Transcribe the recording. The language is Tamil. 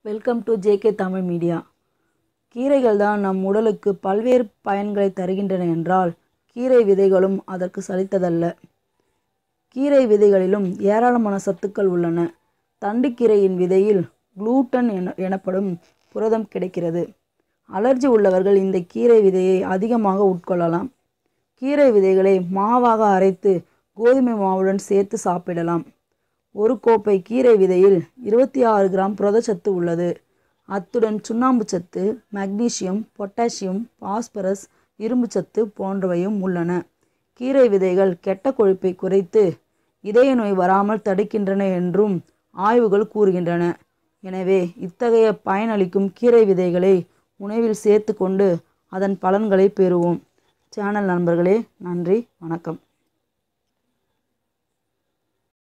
welcome to JK Tamil media கீரைகள் தான் நம் உடலுக்கு பல்வேறு பயன்களை தருகின்றன என்றால் கீரை விதைகளும் அதற்கு சலித்ததல்ல கீரை விதைகளிலும் ஏராளமான சத்துக்கள் உள்ளன தண்டுக்கீரையின் விதையில் குளூட்டன் என எனப்படும் புரதம் கிடைக்கிறது அலர்ஜி உள்ளவர்கள் இந்த கீரை விதையை அதிகமாக உட்கொள்ளலாம் கீரை விதைகளை மாவாக அரைத்து கோதுமை மாவுடன் சேர்த்து சாப்பிடலாம் ஒரு கோப்பை கீரை விதையில் இருபத்தி ஆறு கிராம் புரதச்சத்து உள்ளது அத்துடன் சுண்ணாம்பு சத்து மக்னீசியம் பொட்டாசியம் பாஸ்பரஸ் இரும்புச்சத்து போன்றவையும் உள்ளன கீரை விதைகள் கெட்ட கொழுப்பை குறைத்து இதய நோய் வராமல் தடுக்கின்றன என்றும் ஆய்வுகள் கூறுகின்றன எனவே இத்தகைய பயனளிக்கும் கீரை விதைகளை உணவில் சேர்த்து கொண்டு அதன் பலன்களை பெறுவோம் சேனல் நண்பர்களே நன்றி வணக்கம்